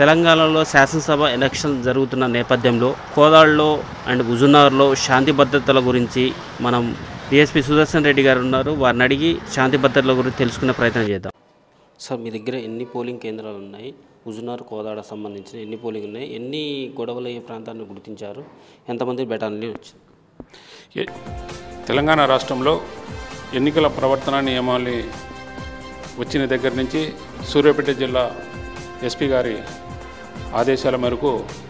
తెలంగాణలో శాసనసభ ఎలక్షన్ జరుగుతున్న నేపథ్యంలో కోదాడులో అండ్ హుజుర్నగర్లో శాంతి భద్రతల గురించి మనం డిఎస్పీ సుదర్శన్ రెడ్డి గారు ఉన్నారు వారిని అడిగి శాంతి భద్రతల గురించి తెలుసుకునే ప్రయత్నం చేద్దాం సార్ మీ దగ్గర ఎన్ని పోలింగ్ కేంద్రాలు ఉన్నాయి హుజుర్నగర్ కోదాడ సంబంధించిన ఎన్ని పోలింగ్ ఉన్నాయి ఎన్ని గొడవలు అయ్యే ప్రాంతాన్ని గుర్తించారు ఎంతమంది బెటాలియన్ వచ్చింది ఎ- తెలంగాణ రాష్ట్రంలో ఎన్నికల ప్రవర్తన నియమాలు వచ్చిన దగ్గర నుంచి సూర్యాపేట జిల్లా ఎస్పీ గారి ఆదేశాల మేరకు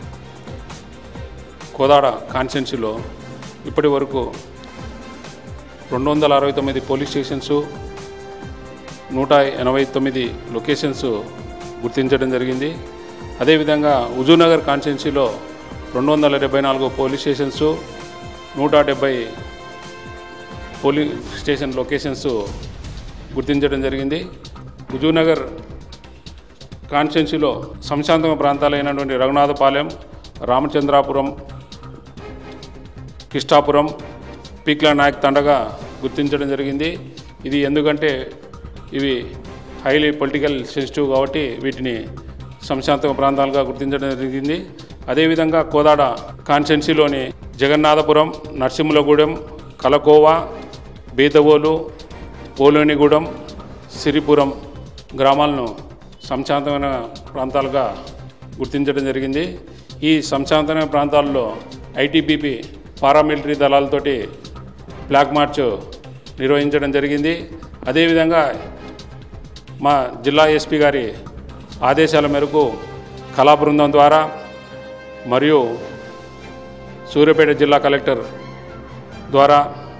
కోదాడ కాన్స్టిట్యున్సీలో ఇప్పటి వరకు రెండు వందల అరవై తొమ్మిది పోలీస్ స్టేషన్స్ నూట ఎనభై తొమ్మిది లొకేషన్స్ గుర్తించడం జరిగింది అదేవిధంగా హుజూర్నగర్ కాన్స్టిట్యున్సీలో రెండు వందల డెబ్బై నాలుగు పోలీస్ స్టేషన్స్ నూట డెబ్బై పోలీస్ స్టేషన్ లొకేషన్స్ గుర్తించడం జరిగింది హుజూర్నగర్ కాన్స్టిట్యున్సీలో సంశాంతమ ప్రాంతాలైనటువంటి రఘునాథపాలెం రామచంద్రాపురం కిష్టాపురం పీక్ల నాయక్ తండగా గుర్తించడం జరిగింది ఇది ఎందుకంటే ఇవి హైలీ పొలిటికల్ సెన్సిటివ్ కాబట్టి వీటిని సంశాంతక ప్రాంతాలుగా గుర్తించడం జరిగింది అదేవిధంగా కోదాడ కాన్స్టిట్యున్సీలోని జగన్నాథపురం నరసింహులగూడెం కలకోవా బీతవోలు పోలోనిగూడెం సిరిపురం గ్రామాలను సంశాంతమైన ప్రాంతాలుగా గుర్తించడం జరిగింది ఈ సంశాంతమైన ప్రాంతాల్లో ఐటీబీపీ పారామిలిటరీ దళాలతోటి ఫ్లాగ్ మార్చ్ నిర్వహించడం జరిగింది అదేవిధంగా మా జిల్లా ఎస్పీ గారి ఆదేశాల మేరకు కళా బృందం ద్వారా మరియు సూర్యాపేట జిల్లా కలెక్టర్ ద్వారా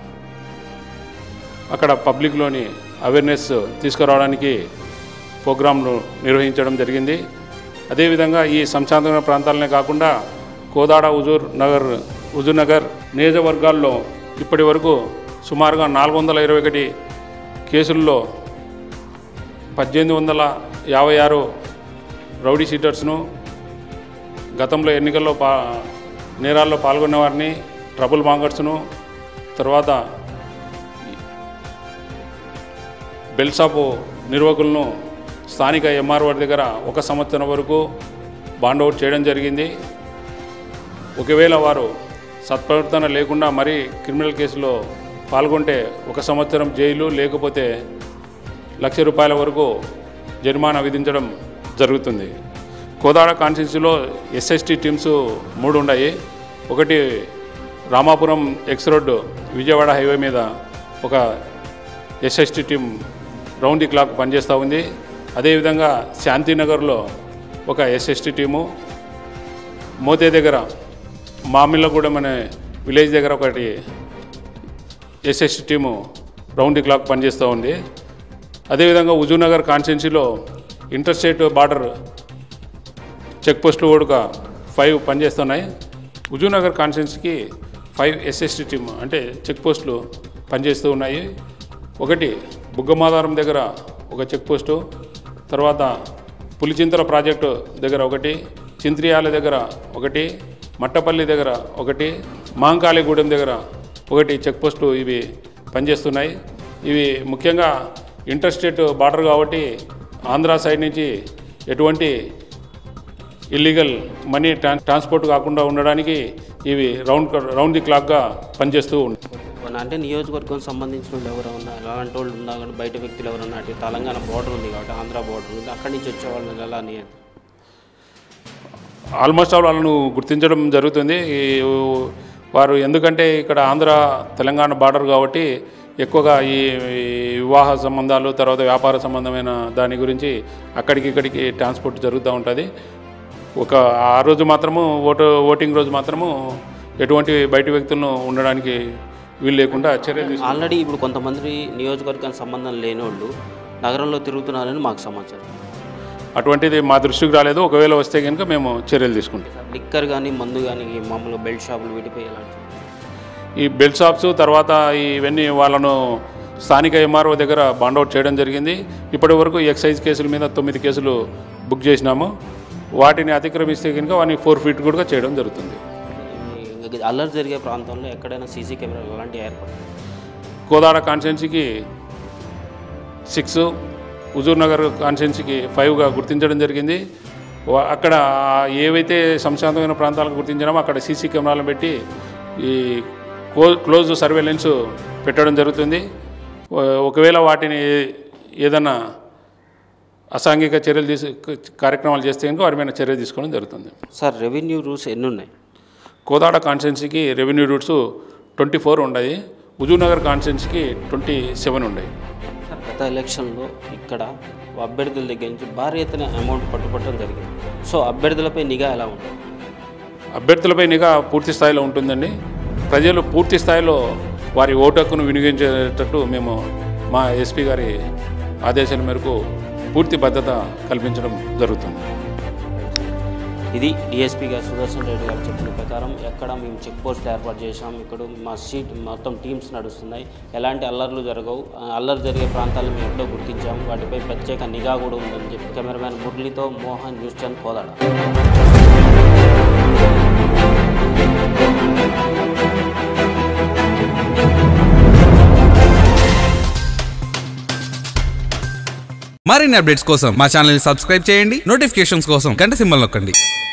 అక్కడ పబ్లిక్లోని అవేర్నెస్ తీసుకురావడానికి ప్రోగ్రాంలు నిర్వహించడం జరిగింది అదేవిధంగా ఈ సంశాంతమైన ప్రాంతాలనే కాకుండా కోదాడ హుజూర్ నగర్ హుజూర్ నగర్ నియోజకవర్గాల్లో ఇప్పటి వరకు సుమారుగా నాలుగు వందల ఇరవై ఒకటి కేసుల్లో పద్దెనిమిది వందల యాభై ఆరు రౌడీ షీటర్స్ను గతంలో ఎన్నికల్లో పా నేరాల్లో పాల్గొన్న వారిని ట్రబుల్ మాంగర్స్ను తర్వాత బెల్ షాపు నిర్వాహకులను స్థానిక ఎంఆర్ఓ దగ్గర ఒక సంవత్సరం వరకు బాండ్ అవుట్ చేయడం జరిగింది ఒకవేళ వారు సత్ప్రవర్తన లేకుండా మరీ క్రిమినల్ కేసులో పాల్గొంటే ఒక సంవత్సరం జైలు లేకపోతే లక్ష రూపాయల వరకు జరిమానా విధించడం జరుగుతుంది కోదాడ కాన్స్టిట్యూన్సీలో ఎస్ఎస్టీ టీమ్స్ మూడు ఉన్నాయి ఒకటి Ramapuram X road Vijayawada highway మీద ఒక SST team round the clock పనిచేస్తూ ఉంది అదేవిధంగా శాంతినగర్లో ఒక ఎస్ఎస్టీ టీము మోతే దగ్గర మామిళ్ళగూడెం అనే విలేజ్ దగ్గర ఒకటి SST team round the clock పనిచేస్తూ ఉంది అదేవిధంగా హుజూర్నగర్ కాన్స్టిట్యున్సీలో ఇంటర్స్టేట్ బార్డర్ చెక్ పోస్టులు కూడా ఫైవ్ పనిచేస్తున్నాయి హుజూర్నగర్ కాన్స్టిట్యున్సీకి ఫైవ్ ఎస్ఎస్టీ టీమ్ అంటే చెక్ పోస్టులు పనిచేస్తూ ఉన్నాయి ఒకటి బుగ్గమాధారం దగ్గర ఒక చెక్ పోస్టు తర్వాత పులిచింతల ప్రాజెక్టు దగ్గర ఒకటి చింత్రియాల దగ్గర ఒకటి మట్టపల్లి దగ్గర ఒకటి మాంకాళిగూడెం దగ్గర ఒకటి చెక్ పోస్టు ఇవి పనిచేస్తున్నాయి ఇవి ముఖ్యంగా ఇంటర్స్టేట్ బార్డర్ కాబట్టి ఆంధ్ర సైడ్ నుంచి ఎటువంటి ఇల్లీగల్ మనీ ట్రాన్ ట్రాన్స్పోర్ట్ కాకుండా ఉండడానికి ఇవి రౌండ్ రౌండ్ ది క్లాక్గా పనిచేస్తూ ఉంటాయి మన అంటే నియోజకవర్గం సంబంధించిన వాళ్ళు ఎవరు ఉన్నా అలాంటి వాళ్ళు ఉన్నా కానీ బయట వ్యక్తులు ఎవరు ఉన్నా అటు తెలంగాణ బోర్డర్ ఉంది కాబట్టి ఆంధ్ర బోర్డర్ ఉంది అక్కడి నుంచి వచ్చే వాళ్ళని ఎలా నియ- ఆల్మోస్ట్ ఆల్ వాళ్ళను గుర్తించడం జరుగుతుంది ఈ వారు ఎందుకంటే ఇక్కడ ఆంధ్ర తెలంగాణ బార్డర్ కాబట్టి ఎక్కువగా ఈ ఈ వివాహ సంబంధాలు తర్వాత వ్యాపార సంబంధమైన దాని గురించి అక్కడికి ఇక్కడికి ట్రాన్స్పోర్ట్ జరుగుతూ ఉంటుంది ఒక ఆ రోజు మాత్రము ఓటు ఓటింగ్ రోజు మాత్రము ఎటువంటి బయట వ్యక్తులను ఉండడానికి వీలు లేకుండా చర్యలు తీసుకు ఆల్రెడీ ఇప్పుడు కొంతమంది నియోజకవర్గానికి సంబంధం లేని వాళ్ళు నగరంలో తిరుగుతున్నారని మాకు సమాచారం అటువంటిది మా దృష్టికి రాలేదు ఒకవేళ వస్తే కనుక మేము చర్యలు తీసుకుంటాం లిక్కర్ కానీ మందు కానీ మామూలుగా బెల్ట్ షాపులు వీటిపై ఎలాంటి ఈ బెల్ట్ షాప్స్ తర్వాత ఇవన్నీ వాళ్ళను స్థానిక ఎంఆర్ఓ దగ్గర బాండౌట్ చేయడం జరిగింది ఇప్పటి వరకు ఎక్సైజ్ కేసుల మీద తొమ్మిది కేసులు బుక్ చేసినాము వాటిని అతిక్రమిస్తే కనుక వాటిని ఫోర్ ఫీట్ కూడా చేయడం జరుగుతుంది ఈ అల్లరి జరిగే ప్రాంతంలో ఎక్కడైనా సీసీ కెమెరాలు అలాంటివి ఏర్పడతాయి కోదాడ కాన్స్టిట్యున్సీకి సిక్స్ హుజూర్ నగర్ కాన్స్టిట్యున్సీకి ఫైవ్గా గుర్తించడం జరిగింది వా- అక్కడ ఏవైతే సంశాంతమైన ప్రాంతాలకు గుర్తించినామో అక్కడ సీసీ కెమెరాలను పెట్టి ఈ క్లో క్లోజ్ సర్వేలెన్స్ పెట్టడం జరుగుతుంది ఓ- ఒకవేళ వాటిని ఏదన్నా అసాంఘిక చర్యలు తీసు కార్యక్రమాలు చేస్తే కనుక వారి మీద చర్య తీసుకోవడం జరుగుతుంది సార్ రెవెన్యూ రూల్స్ ఎన్ని ఉన్నాయి కోదాడ కాన్స్టిట్యున్సీకి రెవెన్యూ రూట్స్ ట్వంటీ ఫోర్ ఉన్నాయి హుజూర్నగర్ కాన్స్టిట్యున్సీకి ట్వంటీ సెవెన్ ఉన్నాయి సార్ గత ఎలక్షన్లో ఇక్కడ అభ్యర్థుల దగ్గర నుంచి భారీ ఎత్తున అమౌంట్ పట్టుబట్టడం జరిగింది సో అభ్యర్థులపై నిఘా ఎలా ఉంటుంది అభ్యర్థులపై నిఘా పూర్తి స్థాయిలో ఉంటుందండి ప్రజలు పూర్తి స్థాయిలో వారి ఓటు హక్కును వినియోగించేటట్టు మేము మా ఎస్పీ గారి ఆదేశాల మేరకు పూర్తి భద్రత కల్పించడం జరుగుతుంది ఇది డిఎస్పీ గారు సుదర్శన్ రెడ్డి గారు చెప్పిన ప్రకారం ఎక్కడ మేము చెక్ పోస్ట్ ఏర్పాటు చేసాం ఇక్కడ మా సీట్ మొత్తం టీమ్స్ నడుస్తున్నాయి ఎలాంటి అల్లర్లు జరగవు ఆ అల్లరి జరిగే ప్రాంతాలను మేము ఎప్పుడో గుర్తించాం వాటిపై ప్రత్యేక నిఘా కూడా ఉందని చెప్పి కెమెరామ్యాన్ మురళితో మోహన్ న్యూస్ ఛానల్ కోదాడ మరిన్ని అప్డేట్స్ కోసం మా ఛానల్ ని సబ్స్క్రైబ్ చేయండి నోటిఫికేషన్స్ కోసం గంట సింబల్ నొక్కండి